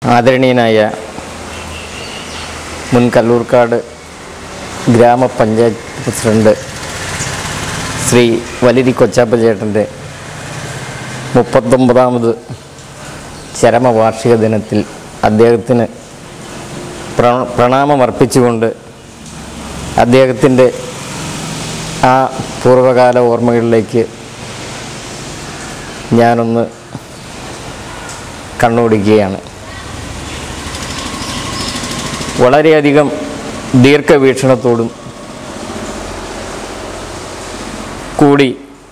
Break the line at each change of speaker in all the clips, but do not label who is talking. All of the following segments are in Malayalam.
ആദരണീയനായ മുൻ കല്ലൂർക്കാട് ഗ്രാമപഞ്ചായത്ത് പ്രസിഡന്റ് ശ്രീ വലിരി കൊച്ചാപ്പ ചേട്ടൻ്റെ മുപ്പത്തൊമ്പതാമത് ചരമവാർഷിക ദിനത്തിൽ അദ്ദേഹത്തിന് പ്ര പ്രണാമം അർപ്പിച്ചുകൊണ്ട് അദ്ദേഹത്തിൻ്റെ ആ പൂർവ്വകാല ഓർമ്മകളിലേക്ക് ഞാനൊന്ന് കണ്ണോടിക്കുകയാണ് വളരെയധികം ദീർഘവീക്ഷണത്തോടും കൂടി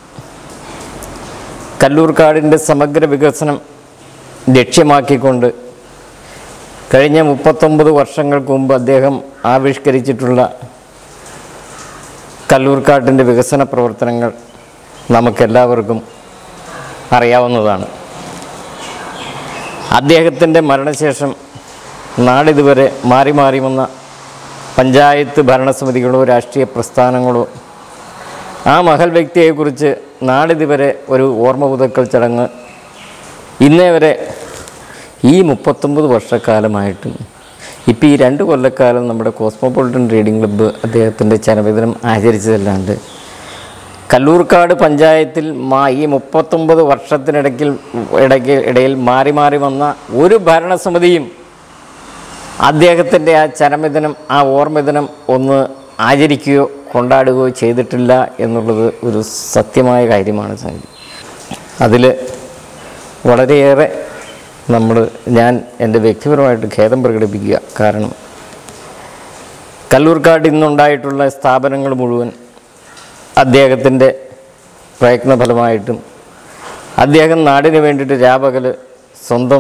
കല്ലൂർക്കാടിൻ്റെ സമഗ്ര വികസനം ലക്ഷ്യമാക്കിക്കൊണ്ട് കഴിഞ്ഞ മുപ്പത്തൊമ്പത് വർഷങ്ങൾക്ക് മുമ്പ് അദ്ദേഹം ആവിഷ്കരിച്ചിട്ടുള്ള കല്ലൂർക്കാട്ടിൻ്റെ വികസന പ്രവർത്തനങ്ങൾ നമുക്കെല്ലാവർക്കും അറിയാവുന്നതാണ് അദ്ദേഹത്തിൻ്റെ മരണശേഷം നാളിതുവരെ മാറി മാറി വന്ന പഞ്ചായത്ത് ഭരണസമിതികളോ രാഷ്ട്രീയ പ്രസ്ഥാനങ്ങളോ ആ മഹൽ വ്യക്തിയെക്കുറിച്ച് നാളിതുവരെ ഒരു ഓർമ്മ പുതുക്കൽ ചടങ്ങ് ഇന്നേ വരെ ഈ മുപ്പത്തൊമ്പത് വർഷക്കാലമായിട്ടും ഇപ്പോൾ ഈ രണ്ട് കൊല്ലക്കാലം നമ്മുടെ കോസ്മോപൊളിറ്റൻ റീഡിംഗ് ക്ലബ്ബ് അദ്ദേഹത്തിൻ്റെ ചരമദിനം ആചരിച്ചതല്ലാണ്ട് കല്ലൂർക്കാട് പഞ്ചായത്തിൽ മാ ഈ മുപ്പത്തൊമ്പത് വർഷത്തിനിടയ്ക്കിൽ ഇടയ്ക്ക് ഇടയിൽ മാറി മാറി വന്ന ഒരു ഭരണസമിതിയും അദ്ദേഹത്തിൻ്റെ ആ ചരമദിനം ആ ഓർമ്മദിനം ഒന്ന് ആചരിക്കുകയോ കൊണ്ടാടുകയോ ചെയ്തിട്ടില്ല എന്നുള്ളത് ഒരു സത്യമായ കാര്യമാണ് സംഗതി അതിൽ വളരെയേറെ നമ്മൾ ഞാൻ എൻ്റെ വ്യക്തിപരമായിട്ട് ഖേദം പ്രകടിപ്പിക്കുക കാരണം കല്ലൂർക്കാട് ഇന്നുണ്ടായിട്ടുള്ള സ്ഥാപനങ്ങൾ മുഴുവൻ അദ്ദേഹത്തിൻ്റെ പ്രയത്നഫലമായിട്ടും അദ്ദേഹം നാടിന് വേണ്ടിയിട്ട് രാപകൽ സ്വന്തം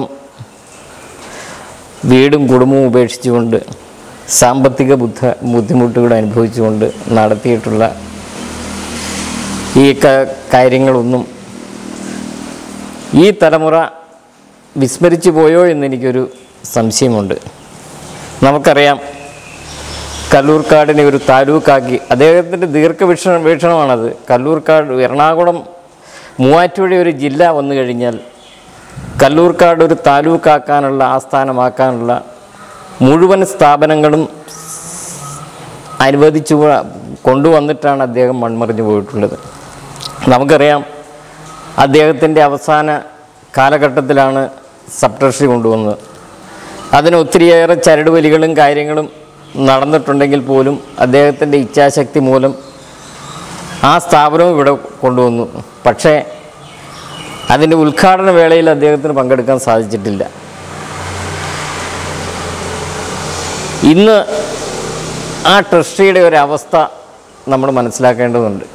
വീടും കുടുംബവും ഉപേക്ഷിച്ചുകൊണ്ട് സാമ്പത്തിക ബുദ്ധ ബുദ്ധിമുട്ടുകൾ അനുഭവിച്ചുകൊണ്ട് നടത്തിയിട്ടുള്ള ഈ ക- കാര്യങ്ങളൊന്നും ഈ തലമുറ വിസ്മരിച്ചു പോയോ എന്നെനിക്കൊരു സംശയമുണ്ട് നമുക്കറിയാം കല്ലൂർക്കാടിനെ ഒരു താലൂക്കാക്കി അദ്ദേഹത്തിൻ്റെ ദീർഘവീക്ഷണ വീക്ഷണമാണത് കല്ലൂർക്കാട് എറണാകുളം മൂവാറ്റുപുഴ ഒരു ജില്ല വന്നു കഴിഞ്ഞാൽ കല്ലൂർക്കാട് ഒരു താലൂക്കാക്കാനുള്ള ആസ്ഥാനമാക്കാനുള്ള മുഴുവൻ സ്ഥാപനങ്ങളും അനുവദിച്ചു കൊണ്ടുവന്നിട്ടാണ് അദ്ദേഹം മൺമറിഞ്ഞു പോയിട്ടുള്ളത് നമുക്കറിയാം അദ്ദേഹത്തിൻ്റെ അവസാന കാലഘട്ടത്തിലാണ് സപ്തർഷി കൊണ്ടുവന്നത് അതിന് ഒത്തിരിയേറെ ചരടുവലികളും കാര്യങ്ങളും നടന്നിട്ടുണ്ടെങ്കിൽ പോലും അദ്ദേഹത്തിൻ്റെ ഇച്ഛാശക്തി മൂലം ആ സ്ഥാപനവും ഇവിടെ കൊണ്ടുവന്നു പക്ഷേ അതിൻ്റെ ഉദ്ഘാടന വേളയിൽ അദ്ദേഹത്തിന് പങ്കെടുക്കാൻ സാധിച്ചിട്ടില്ല ഇന്ന് ആ ട്രസ്റ്റിയുടെ ഒരു അവസ്ഥ നമ്മൾ മനസ്സിലാക്കേണ്ടതുണ്ട്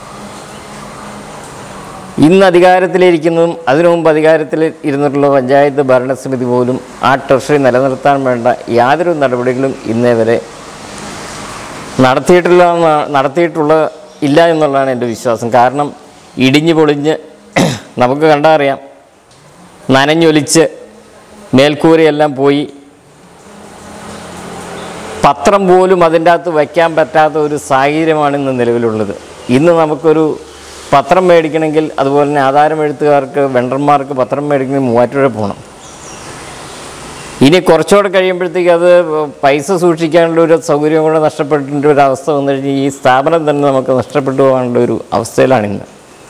ഇന്ന് അധികാരത്തിലിരിക്കുന്നതും അതിനു മുമ്പ് അധികാരത്തിൽ ഇരുന്നിട്ടുള്ള പഞ്ചായത്ത് ഭരണസമിതി പോലും ആ ട്രഷറി നിലനിർത്താൻ വേണ്ട യാതൊരു നടപടികളും ഇന്നേ വരെ നടത്തിയിട്ടില്ല എന്നാ- നടത്തിയിട്ടുള്ള ഇല്ല എന്നുള്ളതാണ് എൻ്റെ വിശ്വാസം കാരണം ഇടിഞ്ഞു പൊളിഞ്ഞ് നമുക്ക് കണ്ടാൽ അറിയാം നനഞ്ഞൊലിച്ച് മേൽക്കൂരയെല്ലാം പോയി പത്രം പോലും അതിൻ്റെ അകത്ത് വയ്ക്കാൻ പറ്റാത്ത ഒരു സാഹചര്യമാണ് ഇന്ന് നിലവിലുള്ളത് ഇന്ന് നമുക്കൊരു പത്രം മേടിക്കണമെങ്കിൽ അതുപോലെ തന്നെ ആധാരം എഴുത്തുകാർക്ക് വെണ്ടർമാർക്ക് പത്രം മേടിക്കണമെങ്കിൽ മൂവാറ്റുപുഴ പോകണം ഇനി കുറച്ചുകൂടെ കഴിയുമ്പോഴത്തേക്ക് അത് പൈസ സൂക്ഷിക്കാനുള്ള ഒരു സൗകര്യം കൂടെ നഷ്ടപ്പെട്ടിട്ട് ഒരു അവസ്ഥ വന്നു കഴിഞ്ഞാൽ ഈ സ്ഥാപനം തന്നെ നമുക്ക് നഷ്ടപ്പെട്ടു പോകാനുള്ള ഒരു അവസ്ഥയിലാണ് ഇന്ന്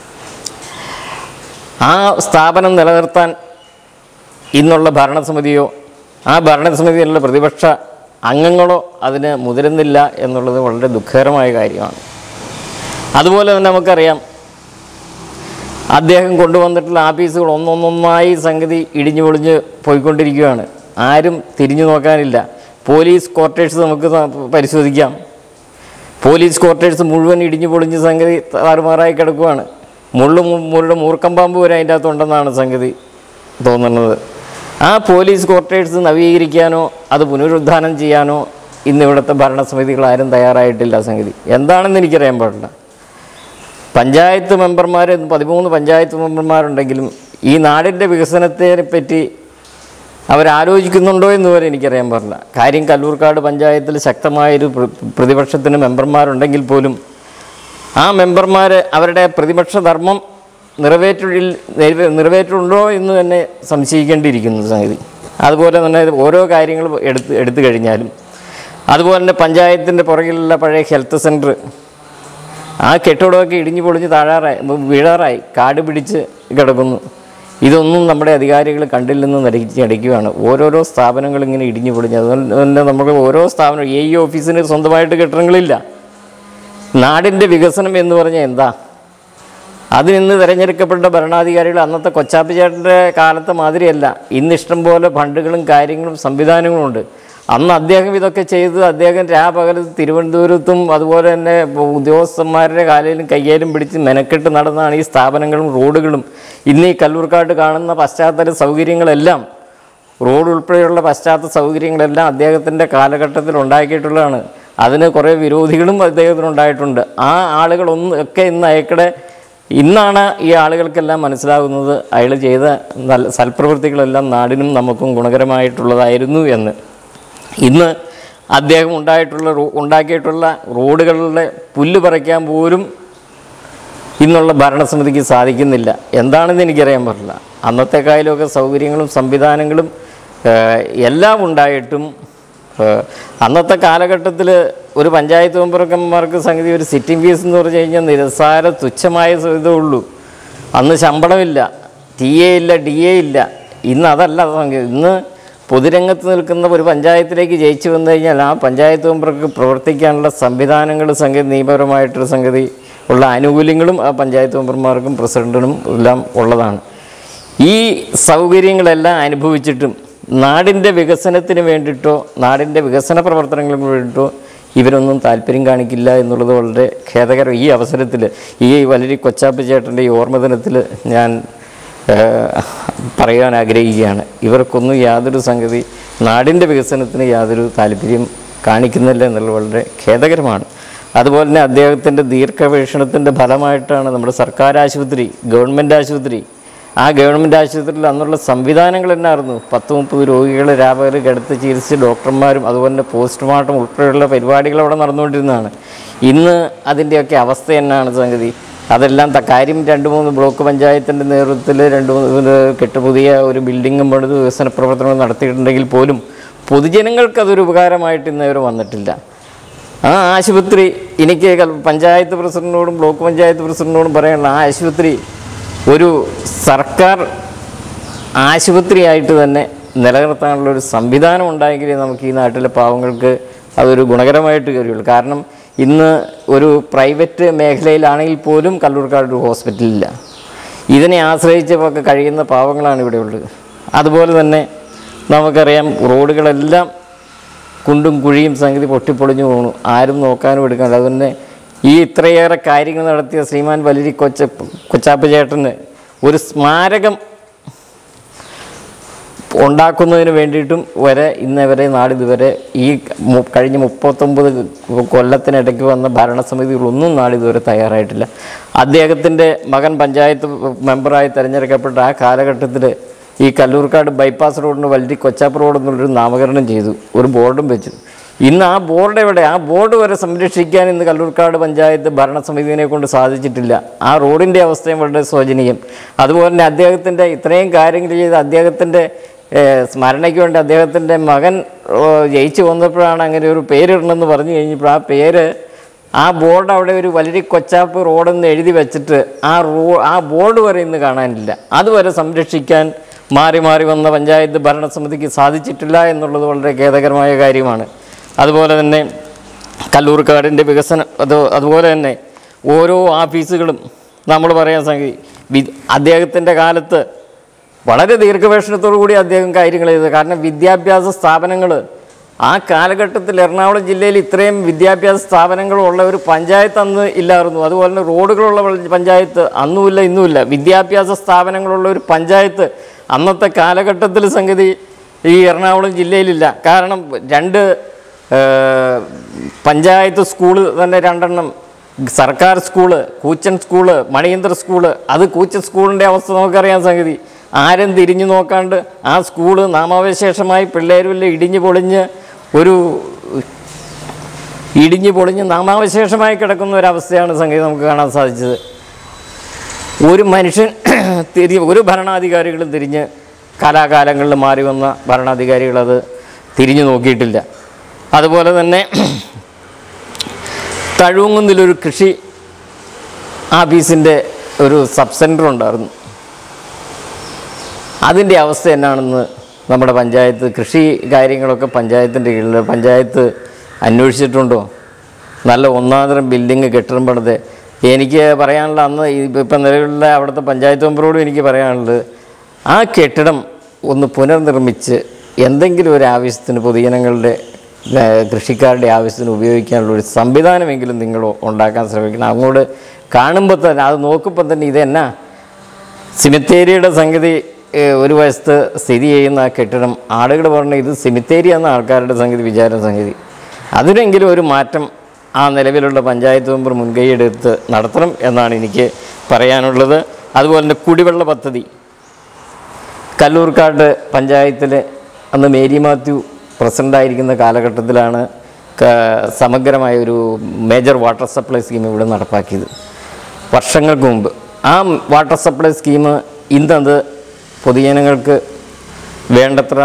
ആ സ്ഥാപനം നിലനിർത്താൻ ഇന്നുള്ള ഭരണസമിതിയോ ആ ഭരണസമിതിയിലുള്ള പ്രതിപക്ഷ അംഗങ്ങളോ അതിന് മുതിരുന്നില്ല എന്നുള്ളത് വളരെ ദുഃഖകരമായ കാര്യമാണ് അതുപോലെ തന്നെ നമുക്കറിയാം അദ്ദേഹം കൊണ്ടുവന്നിട്ടുള്ള ആഫീസുകൾ ഒന്നൊന്നൊന്നായി സംഗതി ഇടിഞ്ഞു പൊളിഞ്ഞ് പോയിക്കൊണ്ടിരിക്കുകയാണ് ആരും തിരിഞ്ഞു നോക്കാനില്ല പോലീസ് ക്വാർട്ടേഴ്സ് നമുക്ക് ത- പരിശോധിക്കാം പോലീസ് ക്വാർട്ടേഴ്സ് മുഴുവൻ ഇടിഞ്ഞു പൊളിഞ്ഞ് സംഗതി താറുമാറായി കിടക്കുകയാണ് മുള്ളു മു- മുള്ളുടെ മൂർക്കം പാമ്പ് വരെ അതിൻ്റെ അകത്തുണ്ടെന്നാണ് സംഗതി തോന്നുന്നത് ആ പോലീസ് ക്വാർട്ടേഴ്സ് നവീകരിക്കാനോ അത് പുനരുദ്ധാനം ചെയ്യാനോ ഇന്ന് ഇവിടുത്തെ ഭരണസമിതികൾ ആരും തയ്യാറായിട്ടില്ല സംഗതി എന്താണെന്ന് എനിക്കറിയാൻ പാടില്ല പഞ്ചായത്ത് മെമ്പർമാർ പതിമൂന്ന് പഞ്ചായത്ത് മെമ്പർമാരുണ്ടെങ്കിലും ഈ നാടിൻ്റെ വികസനത്തെ പറ്റി അവരാലോചിക്കുന്നുണ്ടോ എന്ന് വരെ എനിക്കറിയാൻ പാടില്ല കാര്യം കല്ലൂർക്കാട് പഞ്ചായത്തിൽ ശക്തമായൊരു പ്ര- പ്രതിപക്ഷത്തിന് മെമ്പർമാരുണ്ടെങ്കിൽ പോലും ആ മെമ്പർമാർ അവരുടെ പ്രതിപക്ഷ ധർമ്മം നിറവേറ്റിൽ നിറവേറ്റുണ്ടോ എന്ന് തന്നെ സംശയിക്കേണ്ടിയിരിക്കുന്നു സംഗതി അതുപോലെ തന്നെ ഓരോ കാര്യങ്ങൾ എടുത്ത് എടുത്തു കഴിഞ്ഞാലും അതുപോലെ തന്നെ പഞ്ചായത്തിൻ്റെ പുറകിലുള്ള പഴയ ഹെൽത്ത് സെൻറ്റർ ആ കെട്ടിടമൊക്കെ ഇടിഞ്ഞു പൊളിഞ്ഞ് താഴാറായി വീഴാറായി കാട് പിടിച്ച് കിടക്കുന്നു ഇതൊന്നും നമ്മുടെ അധികാരികൾ കണ്ടില്ലെന്ന് നടിച്ച് അടിക്കുകയാണ് ഓരോരോ സ്ഥാപനങ്ങൾ ഇങ്ങനെ ഇടിഞ്ഞു പൊളിഞ്ഞ് അതുപോലെ തന്നെ നമുക്ക് ഓരോ സ്ഥാപനം എ ഇ ഓഫീസിന് സ്വന്തമായിട്ട് കെട്ടിടങ്ങളില്ല നാടിൻ്റെ വികസനം എന്ന് പറഞ്ഞാൽ എന്താ അത് ഇന്ന് തിരഞ്ഞെടുക്കപ്പെട്ട ഭരണാധികാരികൾ അന്നത്തെ കൊച്ചാപ്പിച്ചേട്ടൻ്റെ കാലത്തെ മാതിരിയല്ല ഇന്ന് ഇഷ്ടം പോലെ ഫണ്ടുകളും കാര്യങ്ങളും സംവിധാനങ്ങളും ഉണ്ട് അന്ന് അദ്ദേഹം ഇതൊക്കെ ചെയ്ത് അദ്ദേഹം രാപകൽ തിരുവനന്തപുരത്തും അതുപോലെ തന്നെ ഉദ്യോഗസ്ഥന്മാരുടെ കാലയിലും കയ്യേലും പിടിച്ച് മെനക്കെട്ട് നടന്നാണ് ഈ സ്ഥാപനങ്ങളും റോഡുകളും ഇന്ന് ഈ കല്ലൂർക്കാട്ട് കാണുന്ന പശ്ചാത്തല സൗകര്യങ്ങളെല്ലാം റോഡ് ഉൾപ്പെടെയുള്ള പശ്ചാത്തല സൗകര്യങ്ങളെല്ലാം അദ്ദേഹത്തിൻ്റെ കാലഘട്ടത്തിൽ ഉണ്ടാക്കിയിട്ടുള്ളതാണ് അതിന് കുറേ വിരോധികളും അദ്ദേഹത്തിനുണ്ടായിട്ടുണ്ട് ആ ആളുകളൊന്നും ഒക്കെ ഇന്ന് അയക്കടെ ഇന്നാണ് ഈ ആളുകൾക്കെല്ലാം മനസ്സിലാകുന്നത് അയാൾ ചെയ്ത നല്ല സൽപ്രവൃത്തികളെല്ലാം നാടിനും നമുക്കും ഗുണകരമായിട്ടുള്ളതായിരുന്നു എന്ന് ഇന്ന് അദ്ദേഹം ഉണ്ടായിട്ടുള്ള റോ- ഉണ്ടാക്കിയിട്ടുള്ള റോഡുകളുടെ പുല്ല് പറിക്കാൻ പോലും ഇന്നുള്ള ഭരണസമിതിക്ക് സാധിക്കുന്നില്ല എന്താണെന്ന് എനിക്കറിയാൻ പറ്റില്ല അന്നത്തെ കാലമൊക്കെ സൗകര്യങ്ങളും സംവിധാനങ്ങളും ഏഹ്, എല്ലാം ഉണ്ടായിട്ടും ഏഹ്, അന്നത്തെ കാലഘട്ടത്തിൽ ഒരു പഞ്ചായത്ത് മെമ്പർക്കന്മാർക്ക് സംഗതി ഒരു സിറ്റിംഗ് ഫീസ് എന്ന് പറഞ്ഞു കഴിഞ്ഞാൽ നിരസാര തുച്ഛമായ ഇതേ ഉള്ളൂ അന്ന് ശമ്പളമില്ല ടി എ ഇല്ല ഡി എ ഇല്ല ഇന്ന് അതല്ല സംഗതി ഇന്ന് പൊതുരംഗത്ത് നിൽക്കുന്ന ഒരു പഞ്ചായത്തിലേക്ക് ജയിച്ചു വന്നു കഴിഞ്ഞാൽ ആ പഞ്ചായത്ത് മെമ്പർക്ക് പ്രവർത്തിക്കാനുള്ള സംവിധാനങ്ങൾ സംഗതി നിയമപരമായിട്ടൊരു സംഗതി ഉള്ള ആനുകൂല്യങ്ങളും ആ പഞ്ചായത്ത് മെമ്പർമാർക്കും പ്രസിഡന്റിനും എല്ലാം ഉള്ളതാണ് ഈ സൗകര്യങ്ങളെല്ലാം അനുഭവിച്ചിട്ടും നാടിൻ്റെ വികസനത്തിന് വേണ്ടിയിട്ടോ നാടിൻ്റെ വികസന പ്രവർത്തനങ്ങൾക്ക് വേണ്ടിയിട്ടോ ഇവരൊന്നും താല്പര്യം കാണിക്കില്ല എന്നുള്ളത് വളരെ ഖേദകരം ഈ അവസരത്തിൽ ഈ വലരി കൊച്ചാപ്പ ചേട്ടൻ്റെ ഈ ഓർമ്മ ദിനത്തിൽ ഞാൻ ഏഹ്, പറയാൻ ആഗ്രഹിക്കുകയാണ് ഇവർക്കൊന്നും യാതൊരു സംഗതി നാടിൻ്റെ വികസനത്തിന് യാതൊരു താല്പര്യം കാണിക്കുന്നില്ല എന്നുള്ളത് വളരെ ഖേദകരമാണ് അതുപോലെ തന്നെ അദ്ദേഹത്തിൻ്റെ ദീർഘവീക്ഷണത്തിൻ്റെ ഫലമായിട്ടാണ് നമ്മുടെ സർക്കാർ ആശുപത്രി ഗവൺമെൻറ് ആശുപത്രി ആ ഗവൺമെൻറ് ആശുപത്രിയിൽ അന്നുള്ള സംവിധാനങ്ങൾ എന്നായിരുന്നു പത്ത് മുപ്പത് രോഗികളെ രാപകൽ കിടത്ത് ചികിത്സിച്ച് ഡോക്ടർമാരും അതുപോലെ തന്നെ പോസ്റ്റ്മോർട്ടം ഉൾപ്പെടെയുള്ള പരിപാടികൾ അവിടെ നടന്നുകൊണ്ടിരുന്നതാണ് ഇന്ന് അതിൻ്റെയൊക്കെ അവസ്ഥ എന്നാണ് സംഗതി അതെല്ലാം ത- കാര്യം രണ്ട് മൂന്ന് ബ്ലോക്ക് പഞ്ചായത്തിൻ്റെ നേതൃത്വത്തിൽ രണ്ട് മൂന്ന് കെട്ട് പുതിയ ഒരു ബിൽഡിങ്ങും പണിത് വികസന പ്രവർത്തനങ്ങൾ നടത്തിയിട്ടുണ്ടെങ്കിൽ പോലും പൊതുജനങ്ങൾക്ക് അതൊരു ഉപകാരമായിട്ട് ഇന്നേവരെ വന്നിട്ടില്ല ആ ആശുപത്രി എനിക്ക് കൽ- പഞ്ചായത്ത് പ്രസിഡന്റിനോടും ബ്ലോക്ക് പഞ്ചായത്ത് പ്രസിഡന്റിനോടും പറയാനുള്ള ആ ആശുപത്രി ഒരു സർക്കാർ ആശുപത്രിയായിട്ട് തന്നെ നിലനിർത്താനുള്ള ഒരു സംവിധാനം ഉണ്ടായെങ്കിലേ നമുക്ക് ഈ നാട്ടിലെ പാവങ്ങൾക്ക് അതൊരു ഗുണകരമായിട്ട് കാര്യമുള്ളൂ കാരണം ഇന്ന് ഒരു പ്രൈവറ്റ് മേഖലയിലാണെങ്കിൽ പോലും കല്ലൂർക്കാട് ഒരു ഹോസ്പിറ്റലില്ല ഇതിനെ ആശ്രയിച്ചൊക്കെ കഴിയുന്ന പാവങ്ങളാണ് ഇവിടെ ഉള്ളത് അതുപോലെ തന്നെ നമുക്കറിയാം റോഡുകളെല്ലാം കുണ്ടും കുഴിയും സംഗതി പൊട്ടിപ്പൊളിഞ്ഞു പോകണു ആരും നോക്കാനും എടുക്കാനില്ല അതുതന്നെ ഈ ഇത്രയേറെ കാര്യങ്ങൾ നടത്തിയ ശ്രീമാൻ വലിരി കൊച്ച കൊച്ചാപ്പ ചേട്ടന് ഒരു സ്മാരകം ഉണ്ടാക്കുന്നതിന് വേണ്ടിയിട്ടും വരെ ഇന്ന് വരെ നാളിതുവരെ ഈ മു- കഴിഞ്ഞ മുപ്പത്തൊമ്പത് കൊല്ലത്തിനിടയ്ക്ക് വന്ന ഭരണസമിതികളൊന്നും നാളിതുവരെ തയ്യാറായിട്ടില്ല അദ്ദേഹത്തിൻ്റെ മകൻ പഞ്ചായത്ത് മെമ്പറായി തിരഞ്ഞെടുക്കപ്പെട്ട ആ കാലഘട്ടത്തിൽ ഈ കല്ലൂർക്കാട് ബൈപ്പാസ് റോഡിന് വലിയ കൊച്ചാപ്പ് റോഡ് എന്നുള്ളൊരു നാമകരണം ചെയ്തു ഒരു ബോർഡും വെച്ചു ഇന്ന് ആ ബോർഡ് എവിടെ ആ ബോർഡ് വരെ സംരക്ഷിക്കാൻ ഇന്ന് കല്ലൂർക്കാട് പഞ്ചായത്ത് ഭരണസമിതിനെ കൊണ്ട് സാധിച്ചിട്ടില്ല ആ റോഡിൻ്റെ അവസ്ഥയും വളരെ ശോചനീയം അതുപോലെ തന്നെ അദ്ദേഹത്തിൻ്റെ ഇത്രയും കാര്യങ്ങൾ ചെയ്ത് അദ്ദേഹത്തിൻ്റെ ഏഹ്, സ്മരണയ്ക്ക് വേണ്ടി അദ്ദേഹത്തിൻ്റെ മകൻ ഓ, ജയിച്ചു വന്നപ്പോഴാണ് അങ്ങനെ ഒരു പേരിടണമെന്ന് പറഞ്ഞു കഴിഞ്ഞപ്പോൾ ആ പേര് ആ ബോർഡ് അവിടെ ഒരു വലിയ കൊച്ചാപ്പ് റോഡെന്ന് എഴുതി വെച്ചിട്ട് ആ റോ ആ ബോർഡ് വരെ ഇന്ന് കാണാനില്ല അതുവരെ സംരക്ഷിക്കാൻ മാറി മാറി വന്ന പഞ്ചായത്ത് ഭരണസമിതിക്ക് സാധിച്ചിട്ടില്ല എന്നുള്ളത് വളരെ ഖേദകരമായ കാര്യമാണ് അതുപോലെ തന്നെ കല്ലൂർക്കാടിൻ്റെ വികസനം അത് അതുപോലെ തന്നെ ഓരോ ഓഫീസുകളും നമ്മൾ പറയാൻ സംഗതി വി അദ്ദേഹത്തിൻ്റെ കാലത്ത് വളരെ ദീർഘവീക്ഷണത്തോടു കൂടി അദ്ദേഹം കാര്യങ്ങൾ ചെയ്തത് കാരണം വിദ്യാഭ്യാസ സ്ഥാപനങ്ങൾ ആ കാലഘട്ടത്തിൽ എറണാകുളം ജില്ലയിൽ ഇത്രയും വിദ്യാഭ്യാസ സ്ഥാപനങ്ങളുള്ള ഒരു പഞ്ചായത്ത് അന്ന് ഇല്ലായിരുന്നു അതുപോലെ തന്നെ റോഡുകളുള്ള ഒരു പഞ്ചായത്ത് അന്നുമില്ല ഇന്നുമില്ല വിദ്യാഭ്യാസ സ്ഥാപനങ്ങളുള്ള ഒരു പഞ്ചായത്ത് അന്നത്തെ കാലഘട്ടത്തിൽ സംഗതി ഈ എറണാകുളം ജില്ലയിലില്ല കാരണം രണ്ട് ഏഹ്, പഞ്ചായത്ത് സ്കൂള് തന്നെ രണ്ടെണ്ണം സർക്കാർ സ്കൂള് കൂച്ചൻ സ്കൂള് മണിയന്ത്ര സ്കൂള് അത് കൂച്ചൻ സ്കൂളിൻ്റെ അവസ്ഥ നമുക്കറിയാൻ സംഗതി ആരും തിരിഞ്ഞു നോക്കാണ്ട് ആ സ്കൂള് നാമാവശേഷമായി പിള്ളേരുമില്ല ഇടിഞ്ഞു പൊളിഞ്ഞ് ഒരു ഇടിഞ്ഞു പൊളിഞ്ഞ് നാമാവശേഷമായി കിടക്കുന്ന ഒരവസ്ഥയാണ് സംഗതി നമുക്ക് കാണാൻ സാധിച്ചത് ഒരു മനുഷ്യൻ തിരി ഒരു ഭരണാധികാരികളും തിരിഞ്ഞ് കാലാകാലങ്ങളിൽ മാറി വന്ന ഭരണാധികാരികൾ അത് തിരിഞ്ഞു നോക്കിയിട്ടില്ല അതുപോലെ തന്നെ തഴുകുന്നിലൊരു കൃഷി ആഫീസിൻ്റെ ഒരു സബ് സെൻറ്റർ ഉണ്ടായിരുന്നു അതിൻ്റെ അവസ്ഥ എന്നാണെന്ന് നമ്മുടെ പഞ്ചായത്ത് കൃഷി കാര്യങ്ങളൊക്കെ പഞ്ചായത്തിൻ്റെ കീഴിൽ പഞ്ചായത്ത് അന്വേഷിച്ചിട്ടുണ്ടോ നല്ല ഒന്നാന്തരം ബിൽഡിങ് കെട്ടിടം പണിത് എനിക്ക് പറയാനുള്ള അന്ന് ഇപ്പം നിലവിലുള്ള അവിടുത്തെ പഞ്ചായത്ത് മെമ്പറോടും എനിക്ക് പറയാനുള്ളത് ആ കെട്ടിടം ഒന്ന് പുനർനിർമ്മിച്ച് എന്തെങ്കിലും ഒരു ആവശ്യത്തിന് പൊതുജനങ്ങളുടെ ഏഹ്, കൃഷിക്കാരുടെ ആവശ്യത്തിന് ഉപയോഗിക്കാനുള്ള ഒരു സംവിധാനമെങ്കിലും നിങ്ങൾ ഉണ്ടാക്കാൻ ശ്രമിക്കണം അങ്ങോട്ട് കാണുമ്പോൾ തന്നെ അത് നോക്കുമ്പോൾ തന്നെ ഇതെന്നാ സിമിത്തേരിയുടെ സംഗതി ഏഹ്, ഒരു വശത്ത് സ്ഥിതി ചെയ്യുന്ന ആ കെട്ടിടം ആളുകൾ പറഞ്ഞ ഇത് സിമിത്തേരി എന്ന ആൾക്കാരുടെ സംഗതി വിചാരം സംഗതി അതിനെങ്കിലും ഒരു മാറ്റം ആ നിലവിലുള്ള പഞ്ചായത്ത് മെമ്പർ മുൻകൈയെടുത്ത് നടത്തണം എന്നാണ് എനിക്ക് പറയാനുള്ളത് അതുപോലെ തന്നെ കുടിവെള്ള പദ്ധതി കല്ലൂർക്കാട് പഞ്ചായത്തിൽ അന്ന് മേരി മാത്യു പ്രസിഡൻ്റായിരിക്കുന്ന കാലഘട്ടത്തിലാണ് ക- സമഗ്രമായ ഒരു മേജർ വാട്ടർ സപ്ലൈ സ്കീം ഇവിടെ നടപ്പാക്കിയത് വർഷങ്ങൾക്ക് മുമ്പ് ആ വാട്ടർ സപ്ലൈ സ്കീം ഇന്നത് പൊതുജനങ്ങൾക്ക് വേണ്ടത്ര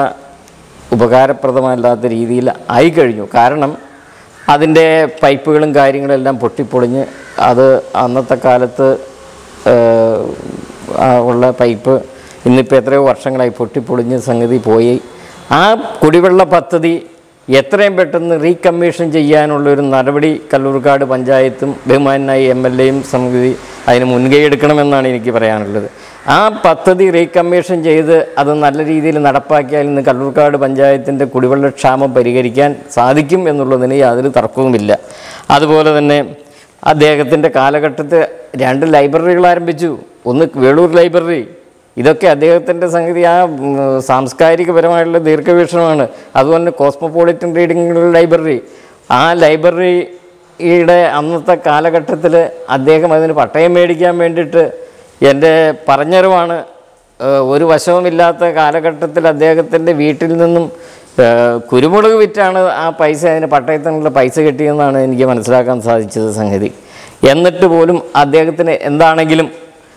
ഉപകാരപ്രദമല്ലാത്ത രീതിയിൽ ആയിക്കഴിഞ്ഞു കാരണം അതിൻ്റെ പൈപ്പുകളും കാര്യങ്ങളും എല്ലാം പൊട്ടിപ്പൊളിഞ്ഞ് അത് അന്നത്തെ കാലത്ത് ഏഹ്, ആ ഉള്ള പൈപ്പ് ഇന്നിപ്പോൾ എത്രയോ വർഷങ്ങളായി പൊട്ടിപ്പൊളിഞ്ഞ് സംഗതി പോയി ആ കുടിവെള്ള പദ്ധതി എത്രയും പെട്ടെന്ന് റീകമ്മീഷൻ ചെയ്യാനുള്ളൊരു നടപടി കല്ലൂർക്കാട് പഞ്ചായത്തും ബഹുമാനായി എം എൽ എയും സംഗതി അതിന് മുൻകൈ എടുക്കണമെന്നാണ് എനിക്ക് പറയാനുള്ളത് ആ പദ്ധതി റീകമ്മീഷൻ ചെയ്ത് അത് നല്ല രീതിയിൽ നടപ്പാക്കിയാൽ ഇന്ന് കല്ലൂർക്കാട് പഞ്ചായത്തിൻ്റെ കുടിവെള്ളക്ഷാമം പരിഹരിക്കാൻ സാധിക്കും എന്നുള്ളതിന് യാതൊരു തർക്കവുമില്ല അതുപോലെ തന്നെ അദ്ദേഹത്തിൻ്റെ കാലഘട്ടത്തിൽ രണ്ട് ലൈബ്രറികൾ ആരംഭിച്ചു ഒന്ന് വേളൂർ ലൈബ്രറി ഇതൊക്കെ അദ്ദേഹത്തിൻ്റെ സംഗതി ആ ഉം, സാംസ്കാരികപരമായിട്ടുള്ള ദീർഘവീക്ഷണമാണ് അതുപോലെ തന്നെ കോസ്മോപൊളിറ്റൻ റീഡിംഗ് ലൈബ്രറി ആ ലൈബ്രറിയുടെ അന്നത്തെ കാലഘട്ടത്തിൽ അദ്ദേഹം അതിന് പട്ടയം മേടിക്കാൻ വേണ്ടിയിട്ട് എൻ്റെ പറഞ്ഞറിവാണ് ഏഹ്, ഒരു വശവുമില്ലാത്ത കാലഘട്ടത്തിൽ അദ്ദേഹത്തിൻ്റെ വീട്ടിൽ നിന്നും ഏഹ്, കുരുമുളക് വിറ്റാണ് ആ പൈസ അതിന് പട്ടയത്തിനുള്ള പൈസ കിട്ടിയെന്നാണ് എനിക്ക് മനസ്സിലാക്കാൻ സാധിച്ചത് സംഗതി എന്നിട്ട് പോലും അദ്ദേഹത്തിന് എന്താണെങ്കിലും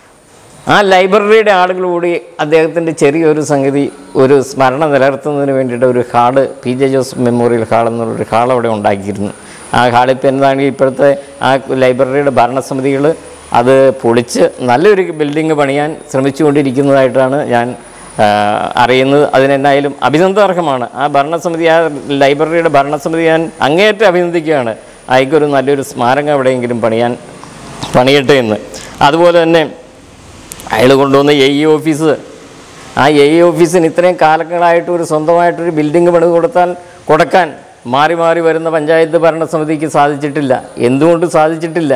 ആ ലൈബ്രറിയുടെ ആളുകൾ കൂടി അദ്ദേഹത്തിൻ്റെ ചെറിയൊരു സംഗതി ഒരു സ്മരണ നിലനിർത്തുന്നതിന് വേണ്ടിയിട്ട് ഒരു hall P J Joseph memorial hall എന്നുള്ളൊരു ഹാൾ അവിടെ ഉണ്ടാക്കിയിരുന്നു ആ ഹാളിൽ ഇപ്പോൾ എന്താണെങ്കിൽ ഇപ്പോഴത്തെ ആ ലൈബ്രറിയുടെ ഭരണസമിതികൾ അത് പൊളിച്ച് നല്ലൊരു ബിൽഡിംഗ് പണിയാൻ ശ്രമിച്ചുകൊണ്ടിരിക്കുന്നതായിട്ടാണ് ഞാൻ ആ, അറിയുന്നത് അതിനെന്നായാലും അഭിനന്ദനാർഹമാണ് ആ ഭരണസമിതി ആ ലൈബ്രറിയുടെ ഭരണസമിതി ഞാൻ അങ്ങേയറ്റം അഭിനന്ദിക്കുകയാണ് അയക്കൊരു നല്ലൊരു സ്മാരകം എവിടെയെങ്കിലും പണിയാൻ പണിയട്ടെ എന്ന് അതുപോലെ തന്നെ അയാൾ കൊണ്ടുവന്ന എ ഇ ഓഫീസ് ആ എ ഇ ഓഫീസിന് ഇത്രയും കാലങ്ങളായിട്ട് ഒരു സ്വന്തമായിട്ടൊരു ബിൽഡിംഗ് പണിത് കൊടുത്താൽ കൊടുക്കാൻ മാറി മാറി വരുന്ന പഞ്ചായത്ത് ഭരണസമിതിക്ക് സാധിച്ചിട്ടില്ല എന്തുകൊണ്ട് സാധിച്ചിട്ടില്ല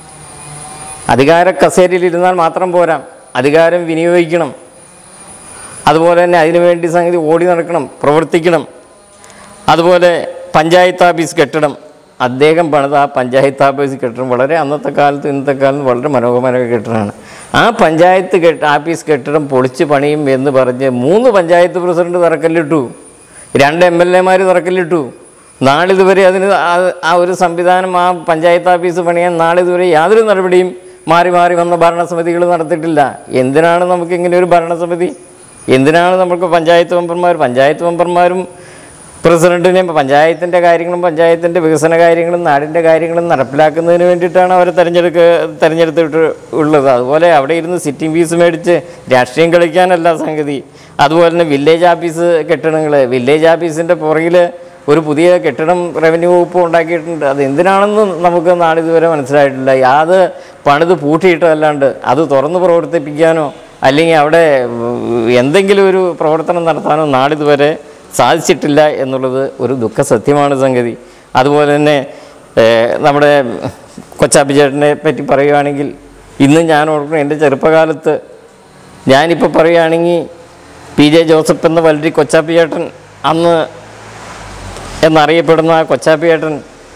അധികാര കസേരയിലിരുന്നാൽ മാത്രം പോരാ അധികാരം വിനിയോഗിക്കണം അതുപോലെ തന്നെ അതിനുവേണ്ടി സംഗതി ഓടി നടക്കണം പ്രവർത്തിക്കണം അതുപോലെ പഞ്ചായത്ത് ഓഫീസ് കെട്ടിടം അദ്ദേഹം പണിത ആ പഞ്ചായത്ത് ഓഫീസ് കെട്ടിടം വളരെ അന്നത്തെ കാലത്ത് ഇന്നത്തെ കാലത്ത് വളരെ മനോഹരമായ കെട്ടിടമാണ് ആ പഞ്ചായത്ത് കെട്ട് ഓഫീസ് കെട്ടിടം പൊളിച്ച് പണിയും എന്ന് പറഞ്ഞ് മൂന്ന് പഞ്ചായത്ത് പ്രസിഡന്റ് തറക്കല്ലിട്ടു രണ്ട് എം എൽ എമാർ തറക്കല്ലിട്ടു നാളിതുവരെ അതിന് ആ- ആ ഒരു സംവിധാനം ആ പഞ്ചായത്ത് ഓഫീസ് പണിയാൻ നാളിതുവരെ യാതൊരു നടപടിയും മാറി മാറി വന്ന ഭരണസമിതികൾ നടത്തിയിട്ടില്ല എന്തിനാണ് നമുക്ക് ഇങ്ങനെ ഒരു ഭരണസമിതി എന്തിനാണ് നമുക്ക് പഞ്ചായത്ത് മെമ്പർമാർ പഞ്ചായത്ത് മെമ്പർമാരും പ്രസിഡന്റിനെ പഞ്ചായത്തിൻ്റെ കാര്യങ്ങളും പഞ്ചായത്തിൻ്റെ വികസന കാര്യങ്ങളും നാടിൻ്റെ കാര്യങ്ങളും നടപ്പിലാക്കുന്നതിന് വേണ്ടിയിട്ടാണ് അവരെ തിരഞ്ഞെടുക്ക തിരഞ്ഞെടുത്തിട്ട് ഉള്ളത് അതുപോലെ അവിടെ ഇരുന്ന് സിറ്റിംഗ് ഫീസ് മേടിച്ച് രാഷ്ട്രീയം കളിക്കാനല്ല സംഗതി അതുപോലെ തന്നെ വില്ലേജ് ഓഫീസ് കെട്ടിടങ്ങൾ വില്ലേജ് ഓഫീസിൻ്റെ പുറകിൽ ഒരു പുതിയ കെട്ടിടം റവന്യൂ വകുപ്പ് ഉണ്ടാക്കിയിട്ടുണ്ട് അത് എന്തിനാണെന്ന് നമുക്ക് നാളിതുവരെ മനസ്സിലായിട്ടില്ല അത് പണിത് പൂട്ടിയിട്ടല്ലാണ്ട് അത് തുറന്ന് പ്രവർത്തിപ്പിക്കാനോ അല്ലെങ്കിൽ അവിടെ ഉം, എന്തെങ്കിലും ഒരു പ്രവർത്തനം നടത്താനോ നാളിതുവരെ സാധിച്ചിട്ടില്ല എന്നുള്ളത് ഒരു ദുഃഖസത്യമാണ് സംഗതി അതുപോലെ തന്നെ ഏഹ്, നമ്മുടെ കൊച്ചാപ്പി ചേട്ടനെ പറ്റി പറയുകയാണെങ്കിൽ ഇന്ന് ഞാൻ ഓർക്കണം എൻ്റെ ചെറുപ്പകാലത്ത് ഞാനിപ്പോൾ പറയുകയാണെങ്കിൽ പി ജെ ജോസഫ് എന്ന വലരി കൊച്ചാപ്പി ചേട്ടൻ അന്ന് എന്നറിയപ്പെടുന്ന ആ കൊച്ചാപ്പി ചേട്ടൻ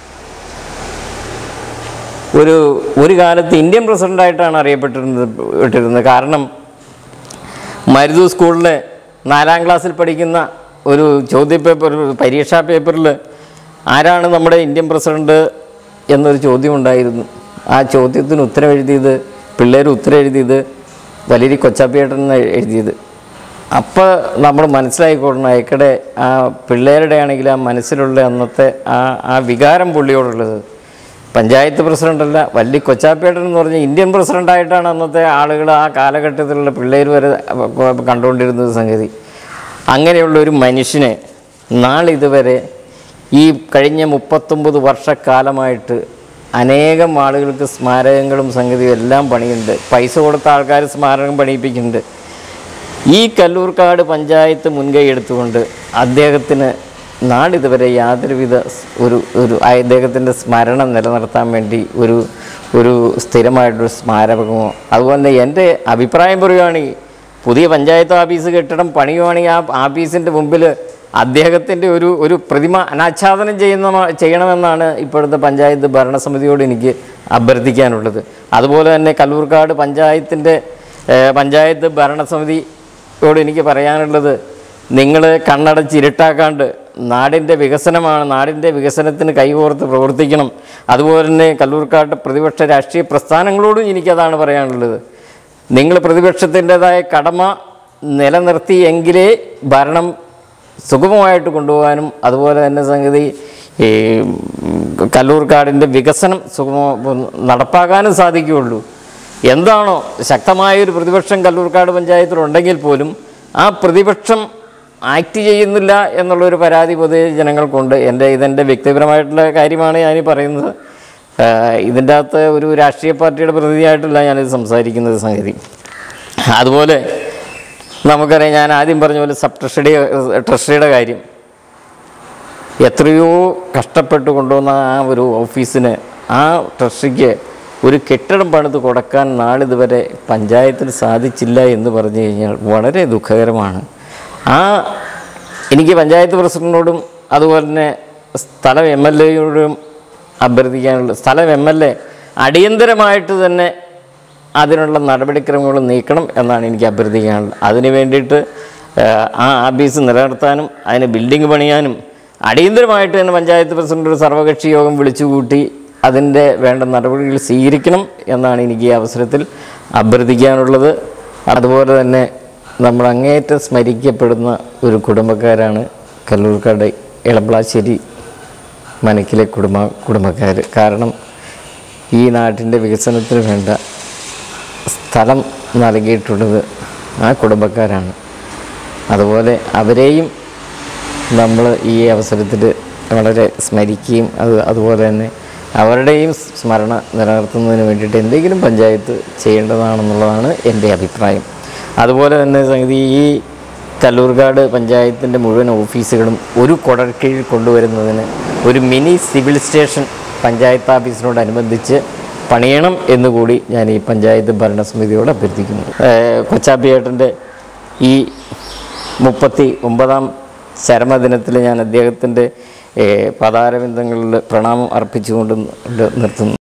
ഒരു ഒരു കാലത്ത് ഇന്ത്യൻ പ്രസിഡൻ്റായിട്ടാണ് അറിയപ്പെട്ടിരുന്നത് പെട്ടിരുന്നത് കാരണം മരുതു സ്കൂളിലെ നാലാം ക്ലാസ്സിൽ പഠിക്കുന്ന ഒരു ചോദ്യപേപ്പർ ഒരു പരീക്ഷാ പേപ്പറിൽ ആരാണ് നമ്മുടെ ഇന്ത്യൻ പ്രസിഡന്റ് എന്നൊരു ചോദ്യം ഉണ്ടായിരുന്നു ആ ചോദ്യത്തിന് ഉത്തരം എഴുതിയത് പിള്ളേർ ഉത്തരം എഴുതിയത് വലരി കൊച്ചാപ്പിയേട്ടൻ എന്ന് എഴുതിയത് അപ്പോൾ നമ്മൾ മനസ്സിലാക്കിക്കൊള്ളണം അയക്കടെ ആ പിള്ളേരുടെ ആണെങ്കിൽ ആ മനസ്സിലുള്ള അന്നത്തെ ആ ആ വികാരം പുള്ളിയോടുള്ളത് പഞ്ചായത്ത് പ്രസിഡൻ്റല്ല വല്ലി കൊച്ചാപ്പേട്ടൻ എന്ന് പറഞ്ഞ ഇന്ത്യൻ പ്രസിഡൻ്റായിട്ടാണ് അന്നത്തെ ആളുകൾ ആ കാലഘട്ടത്തിലുള്ള പിള്ളേർ വരെ കണ്ടുകൊണ്ടിരുന്നത് സംഗതി അങ്ങനെയുള്ള ഒരു മനുഷ്യനെ നാളിതുവരെ ഈ കഴിഞ്ഞ മുപ്പത്തൊമ്പത് വർഷക്കാലമായിട്ട് അനേകം ആളുകൾക്ക് സ്മാരകങ്ങളും സംഗതിയും എല്ലാം പണിയുണ്ട് പൈസ കൊടുത്ത ആൾക്കാർ സ്മാരകം പണിയിപ്പിക്കുന്നുണ്ട് ഈ കല്ലൂർക്കാട് പഞ്ചായത്ത് മുൻകൈ എടുത്തുകൊണ്ട് അദ്ദേഹത്തിന് നാടിതുവരെ യാതൊരുവിധ സ് ഒരു ഒരു അദ്ദേഹത്തിൻ്റെ സ്മരണ നിലനിർത്താൻ വേണ്ടി ഒരു ഒരു സ്ഥിരമായിട്ടൊരു സ്മാരകമോ അതുപോലെ തന്നെ എൻ്റെ അഭിപ്രായം പറയുകയാണെങ്കിൽ പുതിയ പഞ്ചായത്ത് ഓഫീസ് കെട്ടിടം പണിയുവാണെങ്കിൽ ആ ഓഫീസിൻ്റെ മുമ്പിൽ അദ്ദേഹത്തിൻ്റെ ഒരു ഒരു പ്രതിമ അനാച്ഛാദനം ചെയ്യുന്ന ചെയ്യണമെന്നാണ് ഇപ്പോഴത്തെ പഞ്ചായത്ത് ഭരണസമിതിയോട് എനിക്ക് അഭ്യർത്ഥിക്കാനുള്ളത് അതുപോലെ തന്നെ കല്ലൂർക്കാട് പഞ്ചായത്തിൻ്റെ ഏഹ്, പഞ്ചായത്ത് ഭരണസമിതിയോട് എനിക്ക് പറയാനുള്ളത് നിങ്ങൾ കണ്ണടച്ച് ഇരുട്ടാക്കാണ്ട് നാടിൻ്റെ വികസനമാണ് നാടിൻ്റെ വികസനത്തിന് കൈകോർത്ത് പ്രവർത്തിക്കണം അതുപോലെ തന്നെ കല്ലൂർക്കാട്ട് പ്രതിപക്ഷ രാഷ്ട്രീയ പ്രസ്ഥാനങ്ങളോടും എനിക്കതാണ് പറയാനുള്ളത് നിങ്ങൾ പ്രതിപക്ഷത്തിൻ്റെതായ കടമ നിലനിർത്തിയെങ്കിലേ ഭരണം സുഗമമായിട്ട് കൊണ്ടുപോകാനും അതുപോലെ തന്നെ സംഗതി ഈ കല്ലൂർക്കാടിൻ്റെ വികസനം സുഗമ നടപ്പാക്കാനും സാധിക്കുകയുള്ളൂ എന്താണോ ശക്തമായൊരു പ്രതിപക്ഷം കല്ലൂർക്കാട് പഞ്ചായത്തിലുണ്ടെങ്കിൽ പോലും ആ പ്രതിപക്ഷം ആക്ട് ചെയ്യുന്നില്ല എന്നുള്ളൊരു പരാതി പൊതുവെ ജനങ്ങൾക്കുണ്ട് എൻ്റെ ഇതെൻ്റെ വ്യക്തിപരമായിട്ടുള്ള കാര്യമാണ് ഞാൻ പറയുന്നത് ആഹ് ഇതിൻ്റെ അകത്ത് ഒരു രാഷ്ട്രീയ പാർട്ടിയുടെ പ്രതിനിധിയായിട്ടല്ല ഞാനിത് സംസാരിക്കുന്നത് സംഗതി അതുപോലെ നമുക്കറിയാം ഞാൻ ആദ്യം പറഞ്ഞ പോലെ സബ് ട്രഷറി ട്രഷറിയുടെ കാര്യം എത്രയോ കഷ്ടപ്പെട്ട് കൊണ്ടുവന്ന ആ ഒരു ഓഫീസിന് ആ ട്രഷറിക്ക് ഒരു കെട്ടിടം പണിത് കൊടുക്കാൻ നാളിതുവരെ പഞ്ചായത്തിന് സാധിച്ചില്ല എന്ന് പറഞ്ഞു കഴിഞ്ഞാൽ വളരെ ദുഃഖകരമാണ് ആ എനിക്ക് പഞ്ചായത്ത് പ്രസിഡന്റിനോടും അതുപോലെ തന്നെ സ്ഥലം എം എൽ എയോടും അഭ്യർത്ഥിക്കാനുള്ള സ്ഥലം എം എൽ എ അടിയന്തരമായിട്ട് തന്നെ അതിനുള്ള നടപടിക്രമങ്ങൾ നീക്കണം എന്നാണ് എനിക്ക് അഭ്യർത്ഥിക്കാനുള്ളത് അതിന് വേണ്ടിയിട്ട് ഏഹ്, ആ ആഫീസ് നിലനിർത്താനും അതിന് ബിൽഡിംഗ് പണിയാനും അടിയന്തരമായിട്ട് തന്നെ പഞ്ചായത്ത് പ്രസിഡന്റ് ഒരു സർവകക്ഷി യോഗം വിളിച്ചുകൂട്ടി അതിൻ്റെ വേണ്ട നടപടികൾ സ്വീകരിക്കണം എന്നാണ് എനിക്ക് ഈ അവസരത്തിൽ അഭ്യർത്ഥിക്കാനുള്ളത് അതുപോലെ തന്നെ നമ്മൾ അങ്ങേയറ്റം സ്മരിക്കപ്പെടുന്ന ഒരു കുടുംബക്കാരാണ് കല്ലൂർക്കാട് ഇളമ്പളാശ്ശേരി മനക്കിലെ കുടുംബ കുടുംബക്കാർ കാരണം ഈ നാട്ടിൻ്റെ വികസനത്തിന് വേണ്ട സ്ഥലം നൽകിയിട്ടുള്ളത് ആ കുടുംബക്കാരാണ് അതുപോലെ അവരെയും നമ്മൾ ഈ അവസരത്തിൽ വളരെ സ്മരിക്കുകയും അത് അതുപോലെ തന്നെ അവരുടെയും സ്മരണ നിലനിർത്തുന്നതിന് വേണ്ടിയിട്ട് എന്തെങ്കിലും പഞ്ചായത്ത് ചെയ്യേണ്ടതാണെന്നുള്ളതാണ് എൻ്റെ അഭിപ്രായം അതുപോലെ തന്നെ സംഗതി ഈ കല്ലൂർക്കാട് പഞ്ചായത്തിൻ്റെ മുഴുവൻ ഓഫീസുകളും ഒരു കുടക്കീഴിൽ കൊണ്ടുവരുന്നതിന് ഒരു മിനി സിവിൽ സ്റ്റേഷൻ പഞ്ചായത്ത് ഓഫീസിനോടനുബന്ധിച്ച് പണിയണം എന്നുകൂടി ഞാൻ ഈ പഞ്ചായത്ത് ഭരണസമിതിയോട് അഭ്യർത്ഥിക്കുന്നു ഏഹ് കൊച്ചാപ്പിയേട്ടൻ്റെ ഈ മുപ്പത്തി ഒമ്പതാം ചരമദിനത്തിൽ ഞാൻ അദ്ദേഹത്തിൻ്റെ പതാരബന്ധങ്ങളിൽ പ്രണാമം അർപ്പിച്ചുകൊണ്ട് നിർത്തുന്നു